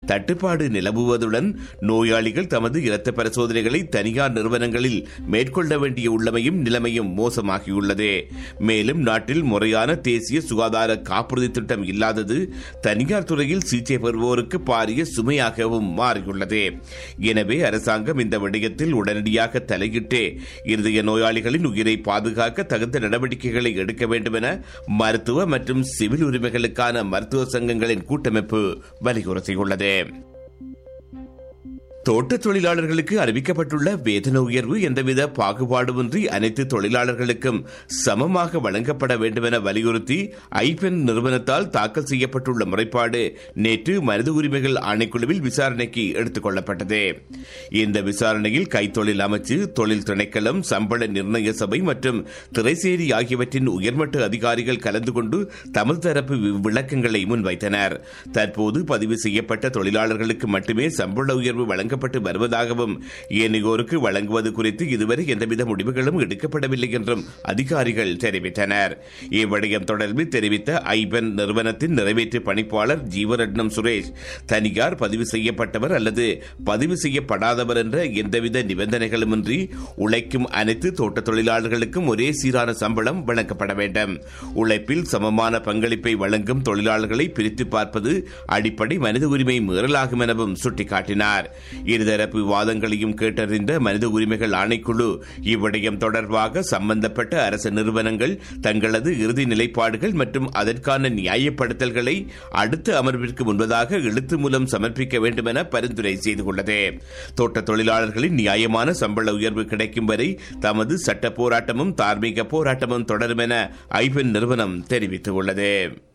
தட்டுப்பாடு நிலவுவதுடன் நோயாளிகள் தமது இரத்த பரிசோதனைகளை தனியார் நிறுவனங்களில் மேற்கொள்ள வேண்டிய உள்ளமையும் நிலைமையும் மோசமாகியுள்ளது மேலும் நாட்டில் முறையான தேசிய சுகாதார காப்புறுதி திட்டம் இல்லாதது தனியார் துறையில் சிகிச்சை பெறுவோருக்கு பாரிய சுமையாகவும் மாறியுள்ளது எனவே அரசாங்கம் இந்த விடயத்தில் உடனடியாக தலையிட்டு இருதய நோயாளிகளின் உயிரை பாதுகாக்க தகுந்த நடவடிக்கைகளை எடுக்க வேண்டும் என மருத்துவ மற்றும் சிவில் உரிமைகளுக்கான மருத்துவ சங்கங்களின் கூட்டமைப்பு வலியுறுத்தியுள்ளது தோட்டத் தொழிலாளர்களுக்கு அறிவிக்கப்பட்டுள்ள வேதன உயர்வு எந்தவித பாகுபாடுமின்றி அனைத்து தொழிலாளர்களுக்கும் சமமாக வழங்கப்பட வேண்டும் என வலியுறுத்தி ஐபென் நிறுவனத்தால் தாக்கல் செய்யப்பட்டுள்ள முறைப்பாடு நேற்று மனித உரிமைகள் ஆணைக்குழுவில் விசாரணைக்கு எடுத்துக் கொள்ளப்பட்டது இந்த விசாரணையில் கைத்தொழில் அமைச்சு தொழில் திணைக்களம் சம்பள நிர்ணய சபை மற்றும் திரைசேரி ஆகியவற்றின் உயர்மட்ட அதிகாரிகள் கலந்து கொண்டு தமது தரப்பு விளக்கங்களை முன்வைத்தனர் தற்போது பதிவு செய்யப்பட்ட தொழிலாளர்களுக்கு மட்டுமே சம்பள உயர்வு வழங்க வழங்கப்பட்டு வருவதாகவும் ஏனையோருக்கு வழங்குவது குறித்து இதுவரை எந்தவித முடிவுகளும் எடுக்கப்படவில்லை என்றும் அதிகாரிகள் தெரிவித்தனர் இவ்விடயம் தொடர்பில் தெரிவித்த ஐபன் நிறுவனத்தின் நிறைவேற்று பணிப்பாளர் ஜீவரட்னம் சுரேஷ் தனியார் பதிவு செய்யப்பட்டவர் அல்லது பதிவு செய்யப்படாதவர் என்ற எந்தவித நிபந்தனைகளுமின்றி உழைக்கும் அனைத்து தோட்ட தொழிலாளர்களுக்கும் ஒரே சீரான சம்பளம் வழங்கப்பட வேண்டும் உழைப்பில் சமமான பங்களிப்பை வழங்கும் தொழிலாளர்களை பிரித்து பார்ப்பது அடிப்படை மனித உரிமை மீறலாகும் எனவும் சுட்டிக்காட்டினார் இருதரப்பு விவாதங்களையும் கேட்டறிந்த மனித உரிமைகள் ஆணைக்குழு இவ்விடயம் தொடர்பாக சம்பந்தப்பட்ட அரசு நிறுவனங்கள் தங்களது இறுதி நிலைப்பாடுகள் மற்றும் அதற்கான நியாயப்படுத்தல்களை அடுத்த அமர்விற்கு முன்பதாக எழுத்து மூலம் சமர்ப்பிக்க வேண்டும் என பரிந்துரை செய்து கொண்டது தோட்ட தொழிலாளர்களின் நியாயமான சம்பள உயர்வு கிடைக்கும் வரை தமது சட்ட போராட்டமும் தார்மீக போராட்டமும் தொடரும் என ஐபென் நிறுவனம் தெரிவித்துள்ளது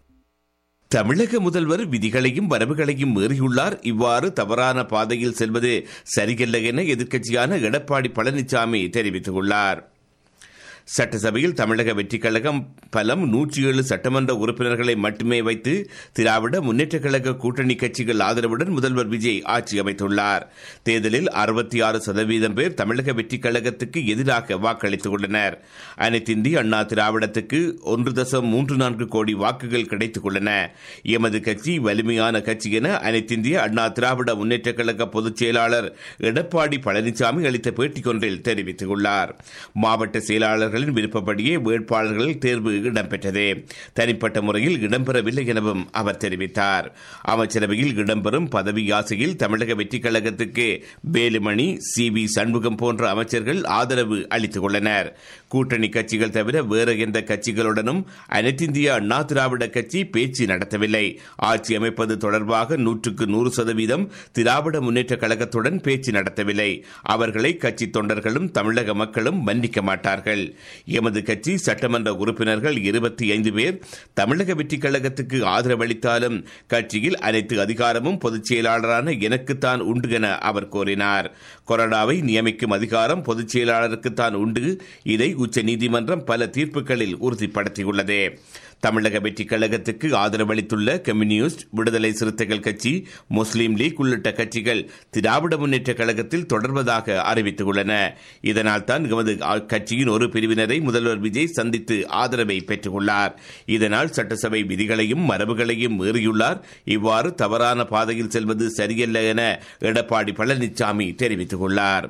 தமிழக முதல்வர் விதிகளையும் வரவுகளையும் மீறியுள்ளார் இவ்வாறு தவறான பாதையில் செல்வது சரியல்ல என எதிர்க்கட்சியான எடப்பாடி பழனிசாமி தெரிவித்துள்ளார் சட்டசபையில் தமிழக வெற்றிக் கழகம் பலம் நூற்றி ஏழு சட்டமன்ற உறுப்பினர்களை மட்டுமே வைத்து திராவிட முன்னேற்றக் கழக கூட்டணி கட்சிகள் ஆதரவுடன் முதல்வர் விஜய் ஆட்சி அமைத்துள்ளார் தேர்தலில் அறுபத்தி ஆறு சதவீதம் பேர் தமிழக வெற்றிக் கழகத்துக்கு எதிராக வாக்களித்துள்ளனர் அனைத்திந்திய அண்ணா திராவிடத்துக்கு ஒன்று தசம் மூன்று நான்கு கோடி வாக்குகள் கிடைத்துள்ளன எமது கட்சி வலிமையான கட்சி என அனைத்திந்திய அண்ணா திராவிட முன்னேற்றக் கழக பொதுச் செயலாளர் எடப்பாடி பழனிசாமி அளித்த பேட்டிக்கொன்றில் தெரிவித்துள்ளார் மாவட்ட செயலாளர் தலைவர்களின் விருப்பப்படியே வேட்பாளர்கள் தேர்வு இடம்பெற்றது தனிப்பட்ட முறையில் இடம்பெறவில்லை எனவும் அவர் தெரிவித்தார் அமைச்சரவையில் இடம்பெறும் பதவி ஆசையில் தமிழக வெற்றிக் கழகத்துக்கு வேலுமணி சி வி சண்முகம் போன்ற அமைச்சர்கள் ஆதரவு அளித்துள்ளனர் கூட்டணி கட்சிகள் தவிர வேறு எந்த கட்சிகளுடனும் அனைத்திந்திய அண்ணா திராவிட கட்சி பேச்சு நடத்தவில்லை ஆட்சி அமைப்பது தொடர்பாக நூற்றுக்கு நூறு சதவீதம் திராவிட முன்னேற்ற கழகத்துடன் பேச்சு நடத்தவில்லை அவர்களை கட்சி தொண்டர்களும் தமிழக மக்களும் மன்னிக்க மாட்டார்கள் எமது கட்சி சட்டமன்ற உறுப்பினர்கள் இருபத்தி ஐந்து பேர் தமிழக வெற்றிக் கழகத்துக்கு ஆதரவளித்தாலும் கட்சியில் அனைத்து அதிகாரமும் பொதுச் செயலாளரான எனக்குத்தான் உண்டு என அவர் கூறினார் கொறடாவை நியமிக்கும் அதிகாரம் பொதுச் செயலாளருக்குத்தான் உண்டு இதை உச்சநீதிமன்றம் பல தீர்ப்புகளில் உறுதிப்படுத்தியுள்ளது தமிழக வெற்றிக் கழகத்துக்கு ஆதரவளித்துள்ள கம்யூனிஸ்ட் விடுதலை சிறுத்தைகள் கட்சி முஸ்லீம் லீக் உள்ளிட்ட கட்சிகள் திராவிட முன்னேற்ற கழகத்தில் தொடர்வதாக அறிவித்துள்ளன இதனால் தான் எமது கட்சியின் ஒரு பிரிவினரை முதல்வர் விஜய் சந்தித்து ஆதரவை பெற்றுள்ளார் இதனால் சட்டசபை விதிகளையும் மரபுகளையும் மீறியுள்ளார் இவ்வாறு தவறான பாதையில் செல்வது சரியல்ல என எடப்பாடி பழனிசாமி தெரிவித்துள்ளார்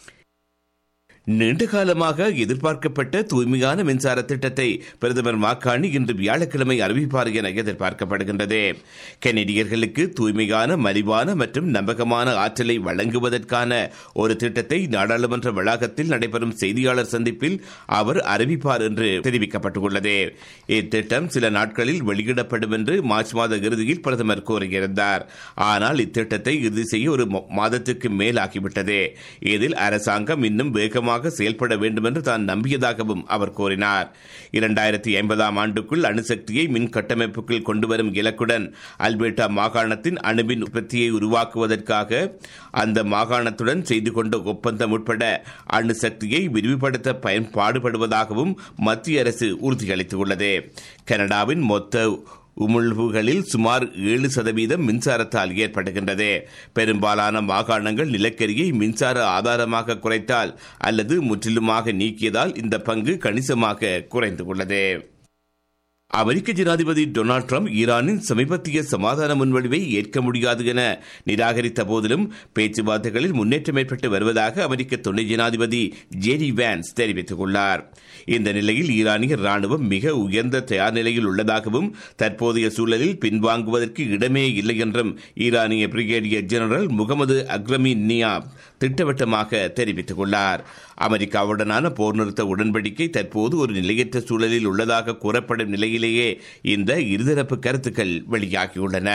நீண்ட காலமாக எதிர்பார்க்கப்பட்ட தூய்மையான மின்சார திட்டத்தை பிரதமர் மாக்காணி இன்று வியாழக்கிழமை அறிவிப்பார் என எதிர்பார்க்கப்படுகின்றது கெனடியர்களுக்கு தூய்மையான மலிவான மற்றும் நம்பகமான ஆற்றலை வழங்குவதற்கான ஒரு திட்டத்தை நாடாளுமன்ற வளாகத்தில் நடைபெறும் செய்தியாளர் சந்திப்பில் அவர் அறிவிப்பார் என்று தெரிவிக்கப்பட்டுள்ளது இத்திட்டம் சில நாட்களில் வெளியிடப்படும் என்று மார்ச் மாத இறுதியில் பிரதமர் கூறியிருந்தார் ஆனால் இத்திட்டத்தை இறுதி செய்ய ஒரு மாதத்திற்கு மேலாகிவிட்டது இதில் அரசாங்கம் இன்னும் வேகமாக வேகமாக செயல்பட வேண்டும் என்று தான் நம்பியதாகவும் அவர் கூறினார் இரண்டாயிரத்தி ஐம்பதாம் ஆண்டுக்குள் அணுசக்தியை மின் கட்டமைப்புக்குள் கொண்டுவரும் இலக்குடன் அல்பேட்டா மாகாணத்தின் அணுமின் உற்பத்தியை உருவாக்குவதற்காக அந்த மாகாணத்துடன் செய்து கொண்ட ஒப்பந்தம் உட்பட அணுசக்தியை விரிவுபடுத்த பயன்பாடுபடுவதாகவும் மத்திய அரசு உறுதியளித்துள்ளது கனடாவின் மொத்த உமிழ்வுகளில் சுமார் ஏழு சதவீதம் மின்சாரத்தால் ஏற்படுகின்றது பெரும்பாலான மாகாணங்கள் நிலக்கரியை மின்சார ஆதாரமாக குறைத்தால் அல்லது முற்றிலுமாக நீக்கியதால் இந்த பங்கு கணிசமாக குறைந்துள்ளது அமெரிக்க ஜனாதிபதி டொனால்டு ட்ரம்ப் ஈரானின் சமீபத்திய சமாதான முன்வடிவை ஏற்க முடியாது என நிராகரித்த போதிலும் பேச்சுவார்த்தைகளில் முன்னேற்றம் ஏற்பட்டு வருவதாக அமெரிக்க துணை ஜனாதிபதி ஜேடி வேன்ஸ் தெரிவித்துள்ளார் இந்த நிலையில் ஈரானிய ராணுவம் மிக உயர்ந்த தயார் நிலையில் உள்ளதாகவும் தற்போதைய சூழலில் பின்வாங்குவதற்கு இடமே இல்லை என்றும் ஈரானிய brigadier general Mohammad Akrami Niyab திட்டவட்டமாக தெரிவித்துள்ளார் அமெரிக்காவுடனான போர் நிறுத்த உடன்படிக்கை தற்போது ஒரு நிலையற்ற சூழலில் உள்ளதாக கூறப்படும் நிலையிலேயே இந்த இருதரப்பு கருத்துக்கள் வெளியாகியுள்ளன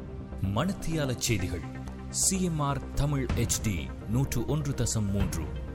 மணத்தியால செய்திகள் சிஎம்ஆர் தமிழ் ஹெச்டி நூற்று ஒன்று தசம் மூன்று